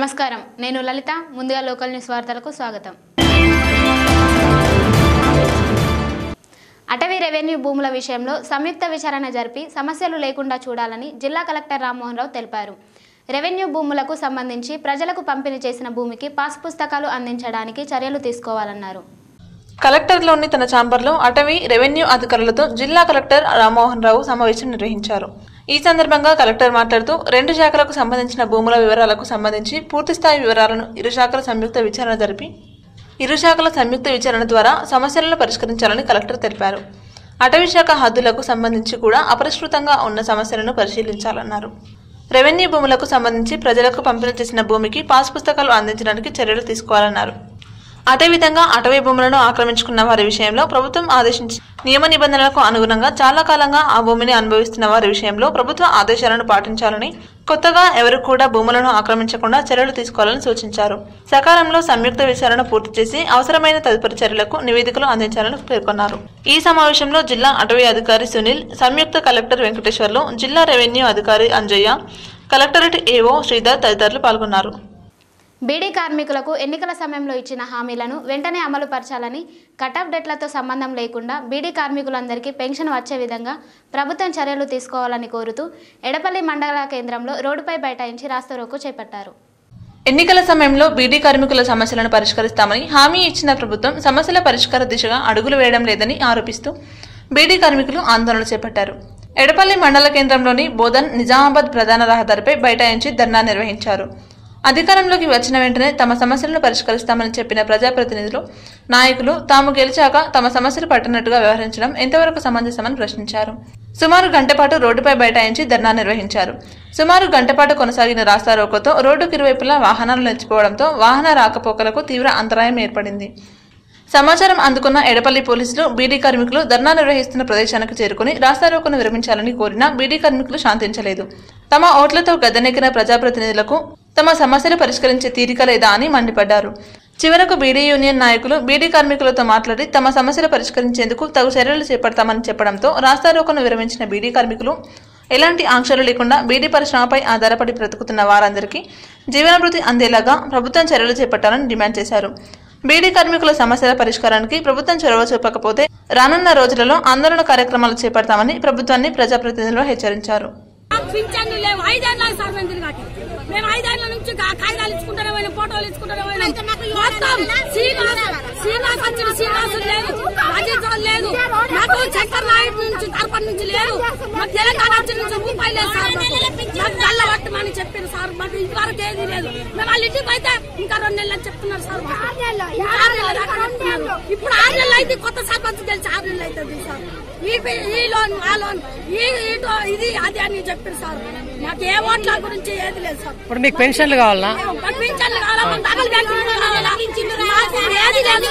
నమస్కారం నేను లలిత ముందుగా లోకల్ న్యూస్ వార్తలకు స్వాగతం అటవీ రెవెన్యూ భూముల విషయంలో సంయుక్త విచారణ జరిపి సమస్యలు లేకుండా చూడాలని జిల్లా కలెక్టర్ రామ్మోహన్ రావు తెలిపారు రెవెన్యూ భూములకు సంబంధించి ప్రజలకు పంపిణీ చేసిన భూమికి పాస్ పుస్తకాలు అందించడానికి చర్యలు తీసుకోవాలన్నారు కలెక్టర్లోని తన ఛాంబర్లో అటవీ రెవెన్యూ అధికారులతో జిల్లా కలెక్టర్ రామ్మోహన్ రావు సమావేశం నిర్వహించారు ఈ సందర్భంగా కలెక్టర్ మాట్లాడుతూ రెండు శాఖలకు సంబంధించిన భూముల వివరాలకు సంబంధించి పూర్తిస్థాయి వివరాలను ఇరు శాఖల సంయుక్త విచారణ జరిపి ఇరు శాఖల సంయుక్త విచారణ ద్వారా సమస్యలను పరిష్కరించాలని కలెక్టర్ తెలిపారు అటవీ శాఖ హద్దులకు సంబంధించి కూడా అపరిష్కృతంగా ఉన్న సమస్యలను పరిశీలించాలన్నారు రెవెన్యూ భూములకు సంబంధించి ప్రజలకు పంపిణీ చేసిన భూమికి పాస్ పుస్తకాలు అందించడానికి చర్యలు తీసుకోవాలన్నారు అదేవిధంగా అటవీ భూములను ఆక్రమించుకున్న వారి విషయంలో ప్రభుత్వం ఆదేశించిన నియమ నిబంధనలకు అనుగుణంగా చాలా కాలంగా ఆ భూమిని అనుభవిస్తున్న వారి విషయంలో ప్రభుత్వ ఆదేశాలను పాటించాలని కొత్తగా ఎవరు కూడా భూములను ఆక్రమించకుండా చర్యలు తీసుకోవాలని సూచించారు సకాలంలో సంయుక్త విచారణ పూర్తి చేసి అవసరమైన తదుపరి చర్యలకు నివేదికలు అందించాలని పేర్కొన్నారు ఈ సమావేశంలో జిల్లా అటవీ అధికారి సునీల్ సంయుక్త కలెక్టర్ వెంకటేశ్వర్లు జిల్లా రెవెన్యూ అధికారి అంజయ్య కలెక్టరేట్ ఏఓ శ్రీధర్ తదితరులు పాల్గొన్నారు బీడీ కార్మికులకు ఎన్నికల సమయంలో ఇచ్చిన హామీలను వెంటనే అమలు పరచాలని కటాఫ్ డెట్లతో సంబంధం లేకుండా బీడీ కార్మికులందరికీ పెన్షన్ వచ్చే విధంగా ప్రభుత్వం చర్యలు తీసుకోవాలని కోరుతూ ఎడపల్లి మండల కేంద్రంలో రోడ్డుపై బైఠాయించి రాస్తారోకు చేపట్టారు ఎన్నికల సమయంలో బీడీ కార్మికుల సమస్యలను పరిష్కరిస్తామని హామీ ఇచ్చిన ప్రభుత్వం సమస్యల పరిష్కార దిశగా అడుగులు వేయడం లేదని ఆరోపిస్తూ బీడీ కార్మికులు ఆందోళన చేపట్టారు ఎడపల్లి మండల కేంద్రంలోని బోధన్ నిజామాబాద్ ప్రధాన రహదారిపై బైఠాయించి ధర్నా నిర్వహించారు అధికారంలోకి వచ్చిన వెంటనే తమ సమస్యలను పరిష్కరిస్తామని చెప్పిన ప్రజాప్రతినిధులు నాయకులు తాము గెలిచాక తమ సమస్యలు పట్టినట్టుగా వ్యవహరించడం ఎంతవరకు సమంజసమని ప్రశ్నించారు సుమారు గంటపాటు రోడ్డుపై బైఠాయించి ధర్నా నిర్వహించారు సుమారు గంటపాటు కొనసాగిన రాస్తారోకోతో రోడ్డుకు ఇరువైపులా వాహనాలు నిలిచిపోవడంతో వాహన రాకపోకలకు తీవ్ర అంతరాయం ఏర్పడింది సమాచారం అందుకున్న ఎడపల్లి పోలీసులు బీడీ కార్మికులు ధర్నా నిర్వహిస్తున్న ప్రదేశానికి చేరుకుని రాస్తారోకోను విరమించాలని కోరినా బీడీ కార్మికులు శాంతించలేదు తమ ఓట్లతో గద్దెనెక్కిన ప్రజాప్రతినిధులకు తమ సమస్యలు పరిష్కరించే తీరిక లేదా అని మండిపడ్డారు చివరకు బీడీ యూనియన్ నాయకులు బీడీ కార్మికులతో మాట్లాడి తమ సమస్యలు పరిష్కరించేందుకు తగు చర్యలు చేపడతామని చెప్పడంతో రాస్తారోకోను విరమించిన బీడీ కార్మికులు ఎలాంటి ఆంక్షలు లేకుండా బీడీ పరిశ్రమపై ఆధారపడి బ్రతుకుతున్న వారందరికీ జీవనభృతి అందేలాగా ప్రభుత్వం చర్యలు చేపట్టాలని డిమాండ్ చేశారు బీడీ కార్మికుల సమస్యల పరిష్కారానికి ప్రభుత్వం చొరవ చూపకపోతే రానున్న రోజులలో ఆందోళన కార్యక్రమాలు చేపడతామని ప్రభుత్వాన్ని ప్రజాప్రతినిధులు హెచ్చరించారు పింఛన్లు లేవు ఐదేళ్ళ సార్ మేము తిరిగాటి మేము ఐదేళ్ల నుంచి కా- కాగితాలు ఇచ్చుకుంటానే పోయినాం ఫోటోలు ఇచ్చుకుంటానే పోయినాం మొత్తం శ్రీనివాస్ శ్రీనివాస్ వచ్చిన శ్రీనివాసు లేదు అజిత్ రావు లేదు నాకు శంకర్ నాయుడు నుంచి తరపతి నుంచి లేదు మాకు తెలంగాణ వచ్చిన నుంచి రూపాయి లేదు సార్ మాకు. మాకు గల్ల పట్టమని చెప్పారు సార్ మాకు ఇంతవరకు ఏది లేదు మేము వాళ్ళ ఇంటికి అయితే ఇంకా రెండు నెలలు అని చెప్తున్నారు సార్ మాకు. ఇంకా ఆరు నెలలు దాకా చెప్తున్నారు. ఇప్పుడు ఆరు నెలలు అయితే కొత్త సర్పంచ్ తెలిసి ఆరు నెలలు అవుతుంది సార్ ఈ పి- ఈ లోన్ ఆ లోన్ ఈ ఈ లో- ఇది అది అని చెప్పారు సార్ మాకు ఏ ఓట్ల గురించి ఏది లేదు సార్ ఇప్పుడు మీకు పెన్షన్లు కావాలనా మాకు పింఛన్లు కావాలా మాకు డబల్ బెడ్రూమ్ కావాలా మాకు ఏది లేదు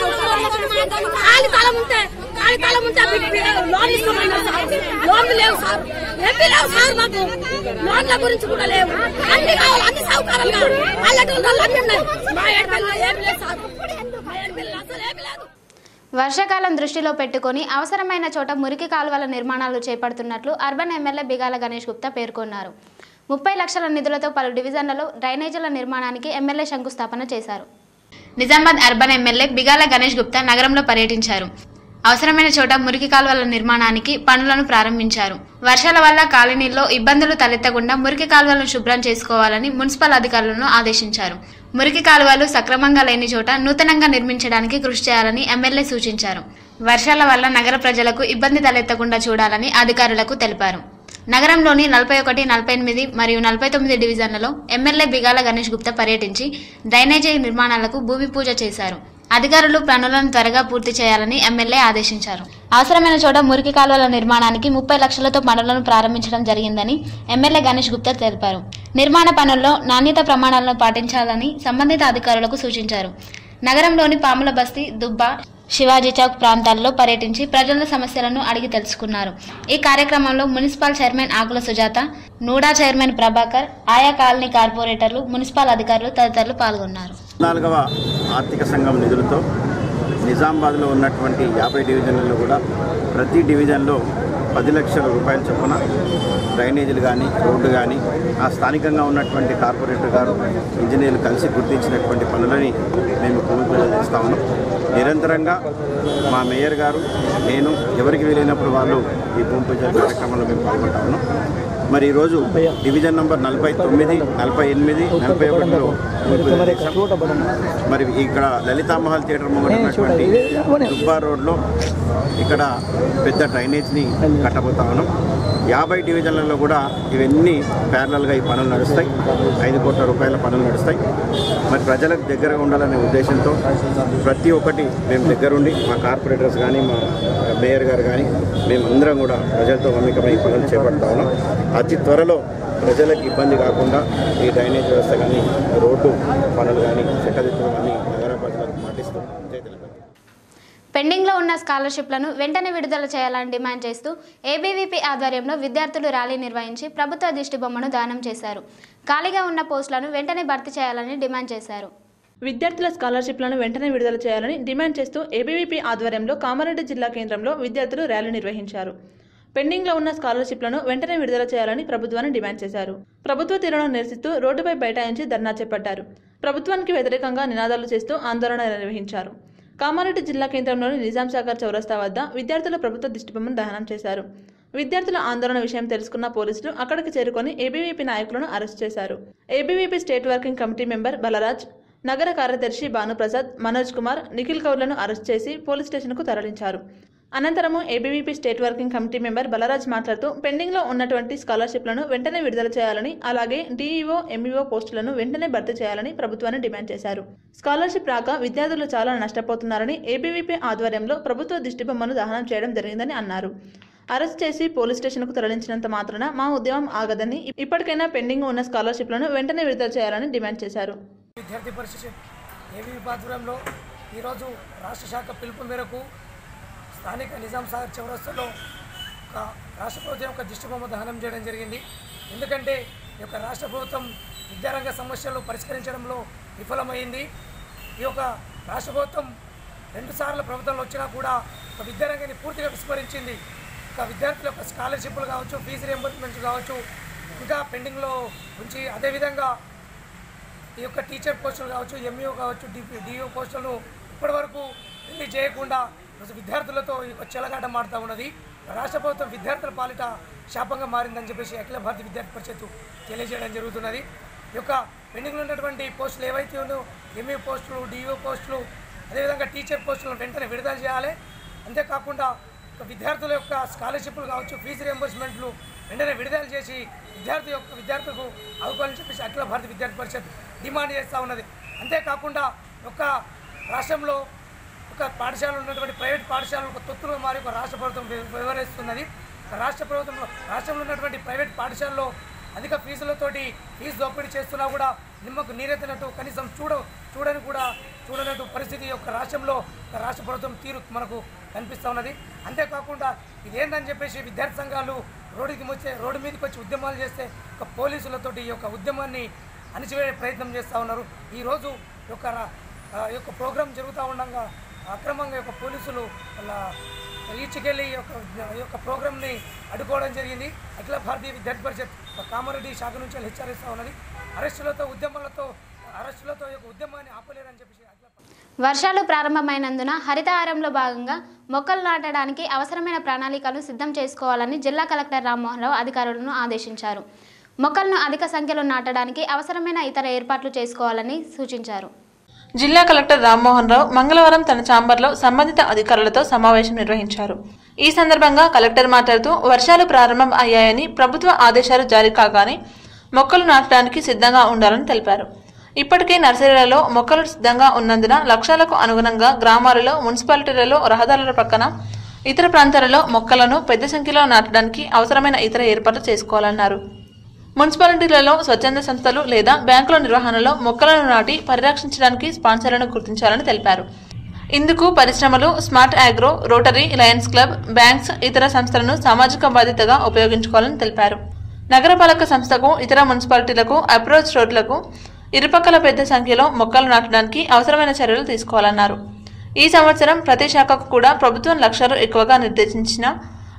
ఖాళీ తలం ఉంటే ఖాళీ తలం ఉంటే మీకు లోన్ ఇస్తామన్నా సార్ లోన్ లేవు సార్ ఏమీ లేవు సార్ మాకు లోన్ల గురించి కూడా లేవు అన్ని కావాలి అన్ని సౌకర్యాలు కావాలి పల్లెటూళ్ళు అన్ని ఉన్నాయి మా ఏడుపల్లిలో ఏమి లేదు సార్ మా ఏడుపల్లిలో అసలు ఏమి లేదు వర్షాకాలం దృష్టిలో పెట్టుకొని అవసరమైన చోట మురికి కాలువల నిర్మాణాలు చేపడుతున్నట్లు అర్బన్ ఎమ్మెల్యే బిగాల గణేష్ గుప్తా పేర్కొన్నారు ముప్పై లక్షల నిధులతో పలు డివిజన్లలో డ్రైనేజీల నిర్మాణానికి ఎమ్మెల్యే శంకుస్థాపన చేశారు నిజామాబాద్ అర్బన్ ఎమ్మెల్యే బిగాల గణేష్ గుప్తా నగరంలో పర్యటించారు అవసరమైన చోట మురికి కాలువల నిర్మాణానికి పనులను ప్రారంభించారు వర్షాల వల్ల కాలనీల్లో ఇబ్బందులు తలెత్తకుండా మురికి కాలువలను శుభ్రం చేసుకోవాలని మున్సిపల్ అధికారులను ఆదేశించారు మురికి కాలువలు సక్రమంగా లేని చోట నూతనంగా నిర్మించడానికి కృషి చేయాలని ఎమ్మెల్యే సూచించారు వర్షాల వల్ల నగర ప్రజలకు ఇబ్బంది తలెత్తకుండా చూడాలని అధికారులకు తెలిపారు నగరంలోని నలభై ఒకటి నలభై ఎనిమిది మరియు నలభై తొమ్మిది డివిజన్లలో ఎమ్మెల్యే బిగాల గణేష్ గుప్తా పర్యటించి డ్రైనేజీ నిర్మాణాలకు భూమి పూజ చేశారు అధికారులు పనులను త్వరగా పూర్తి చేయాలని ఎమ్మెల్యే ఆదేశించారు అవసరమైన చోట మురికి కాలువల నిర్మాణానికి ముప్పై లక్షలతో పనులను ప్రారంభించడం జరిగిందని ఎమ్మెల్యే గణేష్ గుప్తా తెలిపారు నిర్మాణ పనుల్లో నాణ్యత ప్రమాణాలను పాటించాలని సంబంధిత అధికారులకు సూచించారు నగరంలోని పాముల బస్తీ దుబ్బ శివాజీ చౌక్ ప్రాంతాల్లో పర్యటించి ప్రజల సమస్యలను అడిగి తెలుసుకున్నారు ఈ కార్యక్రమంలో municipal chairman Akula Sujatha NUDA chairman Prabhakar ఆయా కాలనీ కార్పొరేటర్లు మున్సిపల్ అధికారులు తదితరులు పాల్గొన్నారు నాలుగవ ఆర్థిక సంఘం నిధులతో నిజామాబాద్లో ఉన్నటువంటి యాభై డివిజన్లలో కూడా ప్రతి డివిజన్లో పది లక్షల రూపాయల చొప్పున డ్రైనేజీలు కానీ రోడ్డు కానీ ఆ స్థానికంగా ఉన్నటువంటి కార్పొరేటర్ గారు ఇంజనీర్లు కలిసి గుర్తించినటువంటి పనులని మేము భూమి పూజ చేస్తా ఉన్నాం నిరంతరంగా మా మేయర్ గారు నేను ఎవరికి వీలైనప్పుడు వాళ్ళు ఈ భూమి పూజ కార్యక్రమంలో మేము పాల్గొంటా ఉన్నాం మరి ఈరోజు డివిజన్ నంబర్ నలభై తొమ్మిది నలభై ఎనిమిది నలభై ఒకటిలో భూమి పూజ చేశాం. మరి ఇక్కడ లలితామహల్ థియేటర్ ముంగట ఉన్నటువంటి దుబ్బా రోడ్లో ఇక్కడ పెద్ద డ్రైనేజ్ని కట్టబోతా ఉన్నాం యాభై డివిజన్లలో కూడా ఇవన్నీ ప్యారలల్గా ఈ పనులు నడుస్తాయి ఐదు కోట్ల రూపాయల పనులు నడుస్తాయి మరి ప్రజలకు దగ్గరగా ఉండాలనే ఉద్దేశంతో ప్రతి ఒక్కటి మేము దగ్గరుండి మా కార్పొరేటర్స్ కానీ మా మేయర్ గారు కానీ మేమందరం కూడా ప్రజలతో మమ్మికమై ఈ పనులు చేపడతా ఉన్నాం అతి త్వరలో ప్రజలకు ఇబ్బంది కాకుండా ఈ డ్రైనేజ్ వ్యవస్థ కానీ రోడ్డు పనులు కానీ చెక్కదిత్తులు కానీ నగర ప్రజలకు పాటిస్తూ జై తెలంగాణ పెండింగ్లో ఉన్న స్కాలర్షిప్లను వెంటనే విడుదల చేయాలని డిమాండ్ చేస్తూ ఏబీవీపీ ఆధ్వర్యంలో విద్యార్థులు ర్యాలీ నిర్వహించి ప్రభుత్వ దిష్టి బొమ్మను దానం చేశారు ఖాళీగా ఉన్న పోస్టులను వెంటనే భర్తీ చేయాలని డిమాండ్ చేశారు విద్యార్థుల స్కాలర్షిప్లను వెంటనే విడుదల చేయాలని డిమాండ్ చేస్తూ ఏబీవీపీ ఆధ్వర్యంలో కామారెడ్డి జిల్లా కేంద్రంలో విద్యార్థులు ర్యాలీ నిర్వహించారు పెండింగ్లో ఉన్న స్కాలర్షిప్లను వెంటనే విడుదల చేయాలని ప్రభుత్వాన్ని డిమాండ్ చేశారు ప్రభుత్వ తీరును నిరసిస్తూ రోడ్డుపై బైఠాయించి ధర్నా చేపట్టారు ప్రభుత్వానికి వ్యతిరేకంగా నినాదాలు చేస్తూ ఆందోళన నిర్వహించారు కామారెడ్డి జిల్లా కేంద్రంలోని నిజాం సాగర్ చౌరస్తా వద్ద విద్యార్థులు ప్రభుత్వ దిష్టిబొమ్మను దహనం చేశారు విద్యార్థుల ఆందోళన విషయం తెలుసుకున్న పోలీసులు అక్కడికి చేరుకొని ఏబీవీపీ నాయకులను అరెస్ట్ చేశారు ABVP state working committee member Balaraj నగర కార్యదర్శి భానుప్రసాద్ మనోజ్ కుమార్ నిఖిల్ కౌర్లను అరెస్ట్ చేసి పోలీస్ స్టేషన్కు తరలించారు అనంతరము ABVP state working committee member Balaraj మాట్లాడుతూ పెండింగ్లో ఉన్నటువంటి స్కాలర్షిప్లను వెంటనే విడుదల చేయాలని అలాగే డీఈఓ ఎంఈఓ పోస్టులను వెంటనే భర్తీ చేయాలని ప్రభుత్వాన్ని డిమాండ్ చేశారు స్కాలర్షిప్ రాక విద్యార్థులు చాలా నష్టపోతున్నారని ఏబీవీపీ ఆధ్వర్యంలో ప్రభుత్వ దిష్టిబొమ్మను దహనం చేయడం జరిగిందని అన్నారు అరెస్ట్ చేసి పోలీస్ స్టేషన్కు తరలించినంత మాత్రాన మా ఉద్యమం ఆగదని ఇప్పటికైనా పెండింగ్ ఉన్న స్కాలర్షిప్లను వెంటనే విడుదల చేయాలని డిమాండ్ చేశారు విద్యార్థి పరిషత్ ఏవీ ఆధ్వర్యంలో ఈరోజు రాష్ట్ర శాఖ పిలుపు మేరకు స్థానిక నిజాం సాగర్ చౌరస్తాలో ఒక రాష్ట్ర ప్రభుత్వం యొక్క దిష్టిబొమ్మ దహనం చేయడం జరిగింది ఎందుకంటే ఈ యొక్క రాష్ట్ర ప్రభుత్వం విద్యారంగ సమస్యలు పరిష్కరించడంలో విఫలమైంది ఈ యొక్క రాష్ట్ర ప్రభుత్వం రెండుసార్లు ప్రభుత్వంలో వచ్చినా కూడా ఒక విద్యారంగాన్ని పూర్తిగా విస్మరించింది ఒక విద్యార్థుల యొక్క స్కాలర్షిప్లు కావచ్చు ఫీజు రియంబర్స్మెంట్స్ కావచ్చు ఇంకా పెండింగ్లో ఉంచి అదేవిధంగా ఈ యొక్క టీచర్ పోస్టులు కావచ్చు ఎంఈఓ కావచ్చు డిపి డిఓ పోస్టులను ఇప్పటివరకు రిలీజ్ చేయకుండా ఈరోజు విద్యార్థులతో ఈ యొక్క చెలగాట మాడుతూ ఉన్నది రాష్ట్ర ప్రభుత్వం విద్యార్థుల పాలిట శాపంగా మారిందని చెప్పేసి అఖిల భారత విద్యార్థి పరిషత్తు తెలియజేయడం జరుగుతున్నది ఈ యొక్క పెండింగ్లో ఉన్నటువంటి పోస్టులు ఏవైతే ఉన్నాయో ఎంఈ పోస్టులు డిఓ పోస్టులు అదేవిధంగా టీచర్ పోస్టులను వెంటనే విడుదల చేయాలి అంతేకాకుండా ఒక విద్యార్థుల యొక్క స్కాలర్షిప్లు కావచ్చు ఫీజు రియంబర్స్మెంట్లు వెంటనే విడుదల చేసి విద్యార్థి యొక్క విద్యార్థులకు ఆదుకోవాలని చెప్పేసి అఖిల భారత విద్యార్థి పరిషత్ డిమాండ్ చేస్తూ ఉన్నది అంతేకాకుండా ఒక రాష్ట్రంలో ఒక పాఠశాలలో ఉన్నటువంటి ప్రైవేట్ పాఠశాలలు ఒక తొత్తులుగా మారి ఒక రాష్ట్ర ప్రభుత్వం వ్య- వ్యవహరిస్తున్నది ఒక రాష్ట్ర ప్రభుత్వంలో రాష్ట్రంలో ఉన్నటువంటి ప్రైవేట్ పాఠశాలలో అధిక ఫీజులతోటి ఫీజు దోపిడీ చేస్తున్నా కూడా నిమ్మకు నీరెత్తినట్టు కనీసం చూడ చూడని కూడా చూడనట్టు పరిస్థితి యొక్క రాష్ట్రంలో ఒక రాష్ట్ర ప్రభుత్వం తీరు మనకు కనిపిస్తూ ఉన్నది అంతేకాకుండా ఇదేందని చెప్పేసి విద్యార్థి సంఘాలు రోడ్డుకి వచ్చే రోడ్డు మీదకి వచ్చి ఉద్యమాలు చేస్తే ఒక పోలీసులతోటి ఈ యొక్క ఉద్యమాన్ని అణిచివేయ ప్రయత్నం చేస్తూ ఉన్నారు ఈరోజు ఈ యొక్క రా- ఆ యొక్క ప్రోగ్రాం జరుగుతూ ఉండగా అక్రమంగా ఈ యొక్క పోలీసులు వాళ్ళ ఈడ్చుకెళ్ళి ఈ యొక్క ఈ యొక్క ప్రోగ్రామ్ని అడ్డుకోవడం జరిగింది అఖిల భారతీయ విద్యార్థి పరిషత్ ఒక కామారెడ్డి శాఖ నుంచి హెచ్చరిస్తూ ఉన్నది అరెస్టులతో ఉద్యమాలతో అరెస్టులతో ఈ యొక్క ఉద్యమాన్ని ఆపలేరని చెప్పేసి అఖిల వర్షాలు ప్రారంభమైనందున హరితహారంలో భాగంగా మొక్కలు నాటడానికి అవసరమైన ప్రణాళికలు సిద్ధం చేసుకోవాలని జిల్లా కలెక్టర్ రామ్మోహన్ రావు అధికారులను ఆదేశించారు మొక్కలను అధిక సంఖ్యలో నాటడానికి అవసరమైన ఇతర ఏర్పాట్లు చేసుకోవాలని సూచించారు జిల్లా కలెక్టర్ రామ్మోహన్ రావు మంగళవారం తన ఛాంబర్లో సంబంధిత అధికారులతో సమావేశం నిర్వహించారు ఈ సందర్భంగా కలెక్టర్ మాట్లాడుతూ వర్షాలు ప్రారంభం అయ్యాయని ప్రభుత్వ ఆదేశాలు జారీ కాగానే మొక్కలు నాటడానికి సిద్ధంగా ఉండాలని తెలిపారు ఇప్పటికే నర్సరీలలో మొక్కలు సిద్ధంగా ఉన్నందున లక్ష్యాలకు అనుగుణంగా గ్రామాలలో మున్సిపాలిటీలలో రహదారుల పక్కన ఇతర ప్రాంతాలలో మొక్కలను పెద్ద సంఖ్యలో నాటడానికి అవసరమైన ఇతర ఏర్పాట్లు చేసుకోవాలన్నారు మున్సిపాలిటీలలో స్వచ్ఛంద సంస్థలు లేదా బ్యాంకుల నిర్వహణలో మొక్కలను నాటి పరిరక్షించడానికి స్పాన్సర్లను గుర్తించాలని తెలిపారు ఇందుకు పరిశ్రమలు smart agro rotary lions club banks ఇతర సంస్థలను సామాజిక బాధ్యతగా ఉపయోగించుకోవాలని తెలిపారు నగరపాలక సంస్థకు ఇతర మున్సిపాలిటీలకు అప్రోచ్ రోడ్లకు ఇరుపక్కల పెద్ద సంఖ్యలో మొక్కలు నాటడానికి అవసరమైన చర్యలు తీసుకోవాలన్నారు ఈ సంవత్సరం ప్రతి శాఖకు కూడా ప్రభుత్వం లక్ష్యాలు ఎక్కువగా నిర్దేశించిన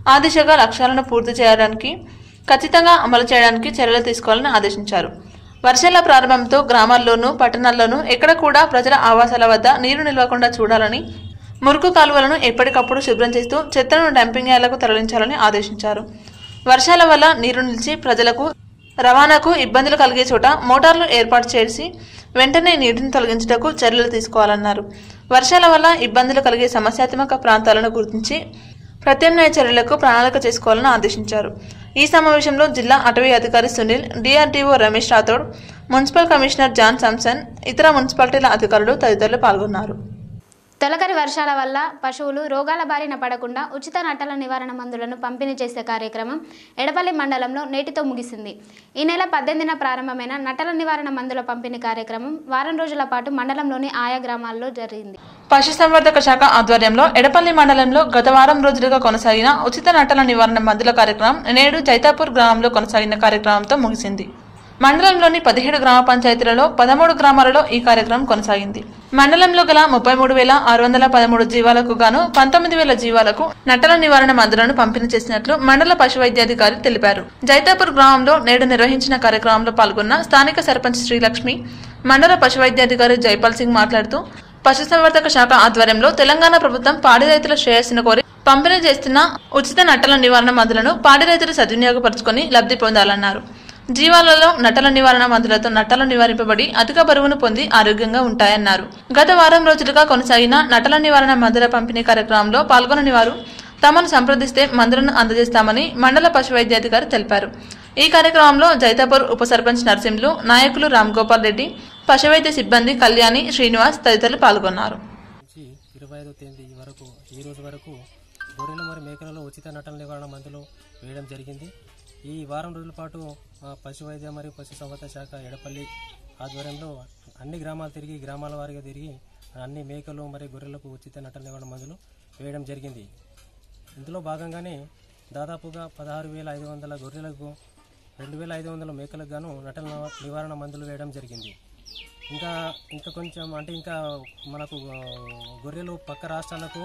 ఆ దిశగా లక్ష్యాలను పూర్తి చేయడానికి ఖచ్చితంగా అమలు చేయడానికి చర్యలు తీసుకోవాలని ఆదేశించారు వర్షాల ప్రారంభంతో గ్రామాల్లోనూ పట్టణాల్లోనూ ఎక్కడ కూడా ప్రజల ఆవాసాల వద్ద నీరు నిల్వకుండా చూడాలని మురుకు కాలువలను ఎప్పటికప్పుడు శుభ్రం చేస్తూ చెత్తను డంపింగ్ యార్డులకు తరలించాలని ఆదేశించారు వర్షాల వల్ల నీరు నిలిచి ప్రజలకు రవాణాకు ఇబ్బందులు కలిగే చోట మోటార్లు ఏర్పాటు చేసి వెంటనే నీటిని తొలగించుటకు చర్యలు తీసుకోవాలన్నారు వర్షాల వల్ల ఇబ్బందులు కలిగే సమస్యాత్మక ప్రాంతాలను గుర్తించి ప్రత్యామ్నాయ చర్యలకు ప్రణాళిక చేసుకోవాలని ఆదేశించారు ఈ సమావేశంలో జిల్లా అటవీ అధికారి Sunil DRDO Ramesh Rathod municipal commissioner John Samson ఇతర మున్సిపాలిటీల అధికారులు తదితరులు పాల్గొన్నారు తొలకరి వర్షాల వల్ల పశువులు రోగాల బారిన పడకుండా ఉచిత నట్టల నివారణ మందులను పంపిణీ చేసే కార్యక్రమం ఎడపల్లి మండలంలో నేటితో ముగిసింది ఈ నెల పద్దెనిమిదిన ప్రారంభమైన నట్టల నివారణ మందుల పంపిణీ కార్యక్రమం వారం రోజుల పాటు మండలంలోని ఆయా గ్రామాల్లో జరిగింది పశుసంవర్ధక శాఖ ఆధ్వర్యంలో ఎడపల్లి మండలంలో గత వారం రోజులుగా కొనసాగిన ఉచిత నట్టల నివారణ మందుల కార్యక్రమం నేడు జైతాపూర్ గ్రామంలో కొనసాగిన కార్యక్రమంతో ముగిసింది మండలంలోని పదిహేడు గ్రామ పంచాయతీలలో పదమూడు గ్రామాలలో ఈ కార్యక్రమం కొనసాగింది మండలంలో గల ముప్పై మూడు వేల ఆరు వందల పదమూడు జీవాలకు గాను పంతొమ్మిది వేల జీవాలకు నట్టల నివారణ మందులను పంపిణీ చేసినట్లు మండల పశు వైద్యాధికారి తెలిపారు జైతాపూర్ గ్రామంలో నేడు నిర్వహించిన కార్యక్రమంలో పాల్గొన్న స్థానిక సర్పంచ్ శ్రీలక్ష్మి మండల పశు వైద్యాధికారి జైపాల్ సింగ్ మాట్లాడుతూ పశుసంవర్ధక శాఖ ఆధ్వర్యంలో తెలంగాణ ప్రభుత్వం పాడి రైతుల శ్రేయస్సును కోరి పంపిణీ చేస్తున్న ఉచిత నట్టల నివారణ మందులను పాడి రైతులు సద్వినియోగపరుచుకొని లబ్ధి పొందాలన్నారు జీవాలలో నట్టల నివారణ మందులతో నట్టలు నివారింపబడి అధిక బరువును పొంది ఆరోగ్యంగా ఉంటాయన్నారు గత వారం రోజులుగా కొనసాగిన నట్టల నివారణ మందుల పంపిణీ కార్యక్రమంలో పాల్గొనని వారు తమను సంప్రదిస్తే మందులను అందజేస్తామని మండల పశు వైద్యాధికారి తెలిపారు ఈ కార్యక్రమంలో జైతాపూర్ ఉప సర్పంచ్ నర్సింహులు నాయకులు రామ్ గోపాల్ రెడ్డి పశువైద్య సిబ్బంది కళ్యాణి శ్రీనివాస్ తదితరులు పాల్గొన్నారు నుంచి ఇరవై ఐదో తేదీ వరకు ఈ రోజు వరకు గొర్రెలు మరియు మేకలలో ఉచిత నటన నివారణ మందులు వేయడం జరిగింది ఈ వారం రోజుల పాటు ఆ, పశు వైద్య మరియు పశు సంవర్ధక శాఖ ఎడపల్లి ఆధ్వర్యంలో అన్ని గ్రామాలు తిరిగి గ్రామాల వారీగా తిరిగి అన్ని మేకలు మరియు గొర్రెలకు ఉచిత నటన నివారణ మందులు వేయడం జరిగింది ఇందులో భాగంగానే దాదాపుగా పదహారు వేల ఐదు వందల గొర్రెలకు రెండు వేల ఐదు వందల మేకలకు గాను నటన నివారణ మందులు వేయడం జరిగింది ఇంకా ఇంకా కొంచెం అంటే ఇంకా మనకు ఆ, గొర్రెలు పక్క రాష్ట్రాలకు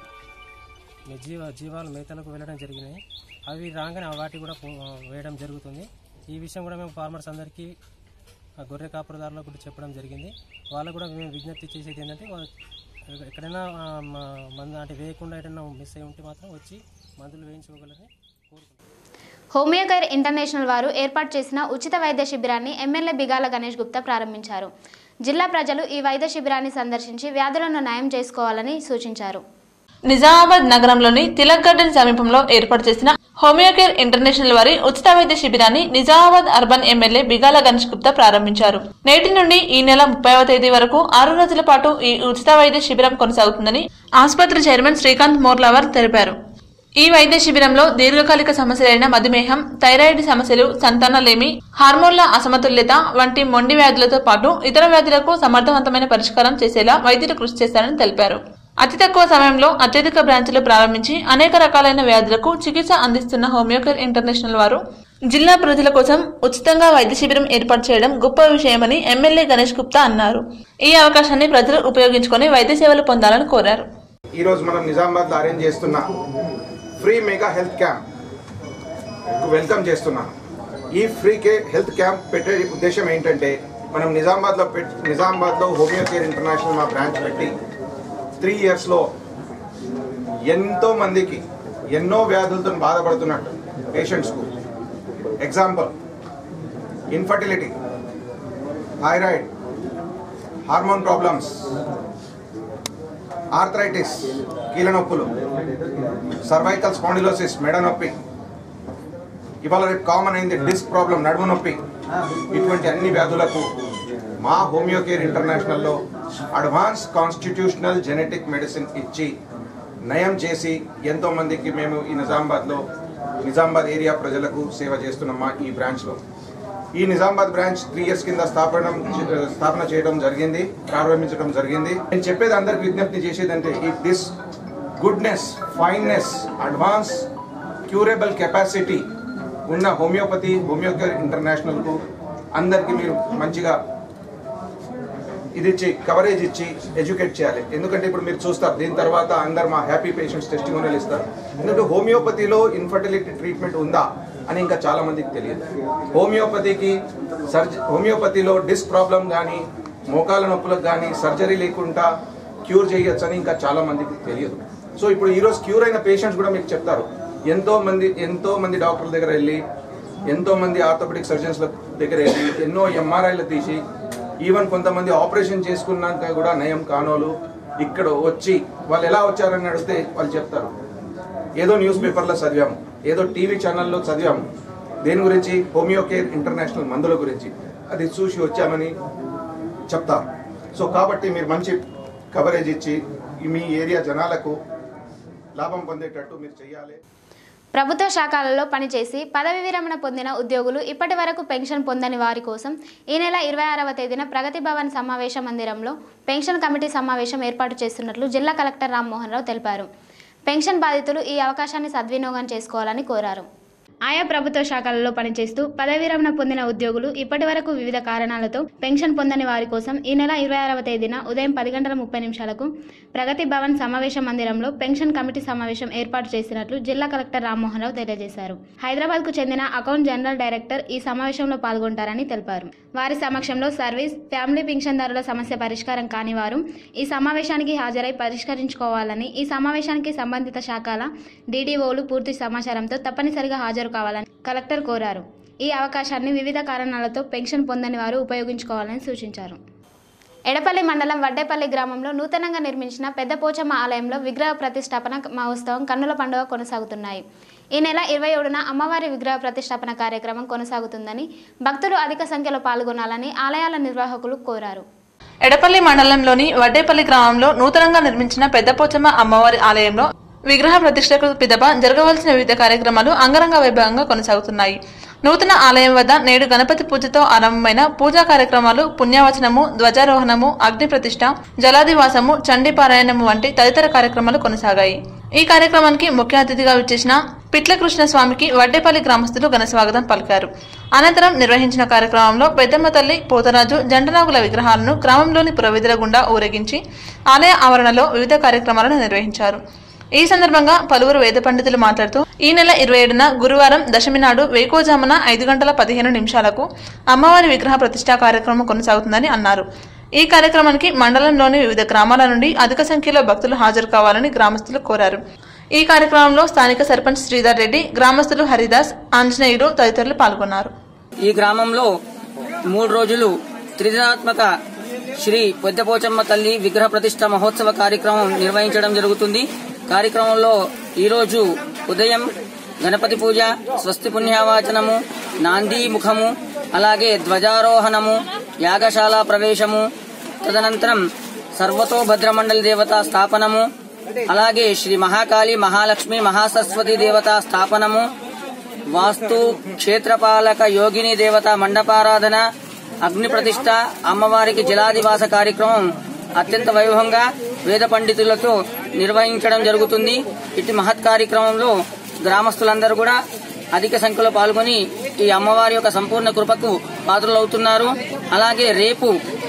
జీవ జీవాలు మేతలకు వెళ్ళడం జరిగినాయి అవి రాగానే వాటి కూడా పో- వేయడం జరుగుతుంది ఈ విషయం కూడా మేము ఫార్మర్స్ అందరికీ ఆ గొర్రె కాపురదారులకు కూడా చెప్పడం జరిగింది వాళ్ళకు కూడా మేము విజ్ఞప్తి చేసేది ఏంటంటే వా- ఎక్కడైనా ఆ, మ- మందు అంటే వేయకుండా ఎక్కడైనా మిస్ అయి ఉంటే మాత్రం వచ్చి మందులు వేయించుకోగలరని కోరుకుంటున్నాను హోమియో కేర్ ఇంటర్నేషనల్ వారు ఏర్పాటు చేసిన ఉచిత వైద్య శిబిరాన్ని ఎమ్మెల్యే బిగాల గణేష్ గుప్తా ప్రారంభించారు జిల్లా ప్రజలు ఈ వైద్య శిబిరాన్ని సందర్శించి వ్యాధులను నయం చేసుకోవాలని సూచించారు నిజామాబాద్ నగరంలోని తిలక్ గార్డెన్ సమీపంలో ఏర్పాటు చేసిన హోమియోకేర్ ఇంటర్నేషనల్ వారి ఉచిత వైద్య శిబిరాన్ని నిజామాబాద్ అర్బన్ ఎమ్మెల్యే బిగాల గణేష్ గుప్తా ప్రారంభించారు నేటి నుండి ఈ నెల ముప్పైవ తేదీ వరకు ఆరు రోజుల పాటు ఈ ఉచిత వైద్య శిబిరం కొనసాగుతుందని ఆసుపత్రి చైర్మన్ శ్రీకాంత్ మోర్లావర్ తెలిపారు ఈ వైద్య శిబిరంలో దీర్ఘకాలిక సమస్యలైన మధుమేహం థైరాయిడ్ సమస్యలు సంతానలేమి హార్మోన్ల అసమతుల్యత వంటి మొండి వ్యాధులతో పాటు ఇతర వ్యాధులకు సమర్థవంతమైన పరిష్కారం చేసేలా వైద్యులు కృషి చేశారని తెలిపారు అతి తక్కువ సమయంలో అత్యధిక బ్రాంచ్లు ప్రారంభించి అనేక రకాలైన వ్యాధులకు చికిత్స అందిస్తున్న హోమియోకేర్ ఇంటర్నేషనల్ వారు జిల్లా ప్రజల కోసం ఉచితంగా వైద్య శిబిరం ఏర్పాటు చేయడం గొప్ప విషయమని ఎమ్మెల్యే గణేష్ గుప్తా అన్నారు ఈ అవకాశాన్ని ప్రజలు ఉపయోగించుకొని వైద్య సేవలు పొందాలని కోరారు ఈరోజు మనం నిజామాబాద్లో అరేంజ్ చేస్తున్న free mega health camp welcome చేస్తున్నాను ఈ ఫ్రీ కే హెల్త్ క్యాంప్ పెట్టే ఉద్దేశం ఏంటంటే మనం నిజామాబాద్లో పెట్ నిజామాబాద్లో హోమియో కేర్ ఇంటర్నేషనల్ మా బ్రాంచ్ పెట్టి త్రీ ఇయర్స్లో ఎంతో మందికి ఎన్నో వ్యాధులతో బాధపడుతున్నట్టు పేషెంట్స్కు example infertility thyroid hormone problems arthritis కీళ్ళ నొప్పులు సర్వైకల్ స్పాండిలోసిస్ మెడ నొప్పి ఇవాళ రేపు కామన్ అయింది డిస్క్ ప్రాబ్లం నడుము నొప్పి ఇటువంటి అన్ని వ్యాధులకు మా హోమియో కేర్ ఇంటర్నేషనల్లో అడ్వాన్స్ కాన్స్టిట్యూషనల్ జెనెటిక్ మెడిసిన్ ఇచ్చి నయం చేసి ఎంతో మందికి మేము ఈ నిజామాబాద్లో నిజామాబాద్ ఏరియా ప్రజలకు సేవ చేస్తున్నాం మా ఈ బ్రాంచ్లో ఈ నిజామాబాద్ బ్రాంచ్ త్రీ ఇయర్స్ కింద స్థాపన స్థాపన చేయడం జరిగింది ప్రారంభించడం జరిగింది నేను చెప్పేది అందరికి విజ్ఞప్తి చేసేది అంటే ఈ this goodness fineness advance curable capacity ఉన్న హోమియోపతి హోమియోకేర్ ఇంటర్నేషనల్కు అందరికీ మీరు మంచిగా ఇది ఇచ్చి కవరేజ్ ఇచ్చి ఎడ్యుకేట్ చేయాలి ఎందుకంటే ఇప్పుడు మీరు చూస్తారు దీని తర్వాత అందరు మా హ్యాపీ పేషెంట్స్ టెస్టిమోనియల్ ఇస్తారు ఎందుకంటే హోమియోపతిలో ఇన్ఫర్టిలిటీ ట్రీట్మెంట్ ఉందా అని ఇంకా చాలా మందికి తెలియదు హోమియోపతికి సర్జ హోమియోపతిలో డిస్క్ ప్రాబ్లం కానీ మోకాల నొప్పులకు కానీ సర్జరీ లేకుండా క్యూర్ చేయొచ్చని ఇంకా చాలా మందికి తెలియదు సో ఇప్పుడు ఈరోజు క్యూర్ అయిన పేషెంట్స్ కూడా మీకు చెప్తారు ఎంతో మంది ఎంతో మంది డాక్టర్ల దగ్గర వెళ్ళి ఎంతో మంది ఆర్థోపెడిక్ సర్జన్స్ దగ్గర వెళ్ళి ఎన్నో ఎంఆర్ఐలు తీసి ఈవెన్ కొంతమంది ఆపరేషన్ చేసుకున్నాక కూడా నయం కానోలు ఇక్కడ వచ్చి వాళ్ళు ఎలా వచ్చారని అడిగితే వాళ్ళు చెప్తారు ఏదో న్యూస్ పేపర్లో చదివాము ఏదో టీవీ ఛానల్లో చదివాము దేని గురించి హోమియో కేర్ ఇంటర్నేషనల్ మందుల గురించి అది చూసి వచ్చామని చెప్తారు సో కాబట్టి మీరు మంచి కవరేజ్ ఇచ్చి మీ ఏరియా జనాలకు లాభం పొందేటట్టు మీరు చేయాలి ప్రభుత్వ శాఖలలో పనిచేసి పదవి విరమణ పొందిన ఉద్యోగులు ఇప్పటి వరకు పెన్షన్ పొందని వారి కోసం ఈ నెల ఇరవై ఆరవ తేదీన ప్రగతి భవన్ సమావేశ మందిరంలో పెన్షన్ కమిటీ సమావేశం ఏర్పాటు చేస్తున్నట్లు జిల్లా కలెక్టర్ రామ్మోహన్ రావు తెలిపారు పెన్షన్ బాధితులు ఈ అవకాశాన్ని సద్వినియోగం చేసుకోవాలని కోరారు ఆయా ప్రభుత్వ శాఖలలో పనిచేస్తూ పదవి విరమణ పొందిన ఉద్యోగులు ఇప్పటి వరకు వివిధ కారణాలతో పెన్షన్ పొందని వారి కోసం ఈ నెల ఇరవై ఆరవ తేదీన ఉదయం పది గంటల ముప్పై నిమిషాలకు ప్రగతి భవన్ సమావేశ మందిరంలో పెన్షన్ కమిటీ సమావేశం ఏర్పాటు చేసినట్లు జిల్లా కలెక్టర్ రామ్మోహన్ రావు తెలియజేశారు హైదరాబాద్ కు చెందిన అకౌంట్ జనరల్ డైరెక్టర్ ఈ సమావేశంలో పాల్గొంటారని తెలిపారు వారి సమక్షంలో సర్వీస్ ఫ్యామిలీ పింఛన్దారుల సమస్య పరిష్కారం కాని వారు ఈ సమావేశానికి హాజరై పరిష్కరించుకోవాలని ఈ సమావేశానికి సంబంధిత శాఖల డీడీఓలు పూర్తి సమాచారంతో తప్పనిసరిగా హాజరు కావాలని కలెక్టర్ కోరారు ఈ అవకాశాన్ని వివిధ కారణాలతో పెన్షన్ పొందని వారు ఉపయోగించుకోవాలని సూచించారు ఎడపల్లి మండలం వడ్డేపల్లి గ్రామంలో నూతనంగా నిర్మించిన పెద్ద పోచమ్మ ఆలయంలో విగ్రహ ప్రతిష్టాపన మహోత్సవం కన్నుల పండుగ కొనసాగుతున్నాయి ఈ నెల ఇరవై ఏడున అమ్మవారి విగ్రహ ప్రతిష్టాపన కార్యక్రమం కొనసాగుతుందని భక్తులు అధిక సంఖ్యలో పాల్గొనాలని ఆలయాల నిర్వాహకులు కోరారు ఎడపల్లి మండలంలోని వడ్డేపల్లి గ్రామంలో నూతనంగా నిర్మించిన పెద్దపోచమ్మ అమ్మవారి ఆలయంలో విగ్రహ ప్రతిష్టకు పిదప జరగవలసిన వివిధ కార్యక్రమాలు అంగరంగ వైభవంగా కొనసాగుతున్నాయి నూతన ఆలయం వద్ద నేడు గణపతి పూజతో ఆరంభమైన పూజా కార్యక్రమాలు పుణ్యవచనము ధ్వజారోహణము అగ్ని ప్రతిష్ట జలాదివాసము చండీ పారాయణము వంటి తదితర కార్యక్రమాలు కొనసాగాయి ఈ కార్యక్రమానికి ముఖ్య అతిథిగా విచ్చేసిన పిట్ల కృష్ణ స్వామికి వడ్డేపల్లి గ్రామస్తులు ఘన స్వాగతం పలికారు అనంతరం నిర్వహించిన కార్యక్రమంలో పెద్దమ్మ తల్లి పోతరాజు జంటనాగుల విగ్రహాలను గ్రామంలోని పురవిధుల గుండా ఊరేగించి ఆలయ ఆవరణలో వివిధ కార్యక్రమాలను నిర్వహించారు ఈ సందర్భంగా పలువురు వేద పండితులు మాట్లాడుతూ ఈ నెల ఇరవై ఏడున గురువారం దశమి నాడు వేకోజామున ఐదు గంటల పదిహేను నిమిషాలకు అమ్మవారి విగ్రహ ప్రతిష్టా కార్యక్రమం కొనసాగుతుందని అన్నారు ఈ కార్యక్రమానికి మండలంలోని వివిధ గ్రామాల నుండి అధిక సంఖ్యలో భక్తులు హాజరు కావాలని గ్రామస్తులు కోరారు ఈ కార్యక్రమంలో స్థానిక సర్పంచ్ శ్రీధర్ రెడ్డి గ్రామస్తులు హరిదాస్ ఆంజనేయులు తదితరులు పాల్గొన్నారు ఈ గ్రామంలో మూడు రోజులు త్రిదినాత్మక శ్రీ పెద్దపోచమ్మ తల్లి విగ్రహ ప్రతిష్ట మహోత్సవ కార్యక్రమం నిర్వహించడం జరుగుతుంది కార్యక్రమంలో ఈరోజు ఉదయం గణపతి పూజ స్వస్తి పుణ్యావాచనము నాందీ ముఖము అలాగే ధ్వజారోహణము యాగశాల ప్రవేశము తదనంతరం సర్వతో భద్రమండలి దేవతా స్థాపనము అలాగే శ్రీ మహాకాళి మహాలక్ష్మి మహాసరస్వతి దేవతా స్థాపనము వాస్తు క్షేత్రపాలక యోగిని దేవత మండపారాధన అగ్ని ప్రతిష్ట అమ్మవారికి జలాదివాస కార్యక్రమం అత్యంత వైభవంగా వేద పండితులతో నిర్వహించడం జరుగుతుంది ఇటు మహత్ కార్యక్రమంలో గ్రామస్తులందరూ కూడా అధిక సంఖ్యలో పాల్గొని ఈ అమ్మవారి యొక్క సంపూర్ణ కృపకు పాత్రలవుతున్నారు అలాగే రేపు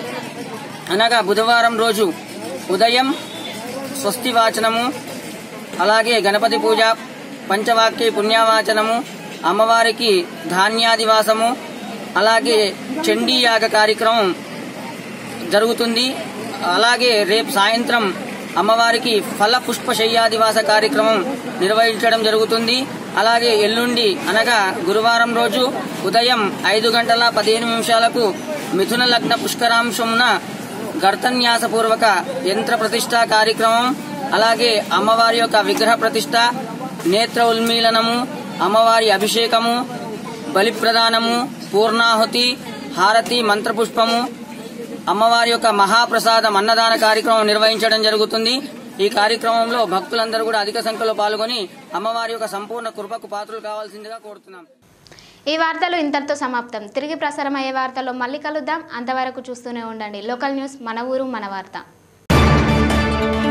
అనగా బుధవారం రోజు ఉదయం స్వస్తి వాచనము అలాగే గణపతి పూజ పంచవాక్య పుణ్యవాచనము అమ్మవారికి ధాన్యాదివాసము అలాగే చండీ యాగ కార్యక్రమం జరుగుతుంది అలాగే రేపు సాయంత్రం అమ్మవారికి ఫల పుష్ప శయ్యాదివాస కార్యక్రమం నిర్వహించడం జరుగుతుంది అలాగే ఎల్లుండి అనగా గురువారం రోజు ఉదయం ఐదు గంటల పదిహేను నిమిషాలకు మిథున లగ్న పుష్కరాంశమున గర్తన్యాసపూర్వక యంత్ర ప్రతిష్ట కార్యక్రమం అలాగే అమ్మవారి యొక్క విగ్రహ ప్రతిష్ట నేత్ర ఉన్మీలనము అమ్మవారి అభిషేకము బలి ప్రదానము పూర్ణాహుతి హారతి మంత్రపుష్పము అమ్మవారి యొక్క మహాప్రసాదం అన్నదాన కార్యక్రమం నిర్వహించడం జరుగుతుంది ఈ కార్యక్రమంలో భక్తులందరూ కూడా అధిక సంఖ్యలో పాల్గొని అమ్మవారి యొక్క సంపూర్ణ కృపకు పాత్రలు కావాల్సిందిగా కోరుతున్నాం ఈ వార్తలు ఇంతటితో సమాప్తం తిరిగి ప్రసారం అయ్యే వార్తల్లో మళ్ళీ కలుద్దాం అంతవరకు చూస్తూనే ఉండండి లోకల్ న్యూస్ మన ఊరు మన వార్త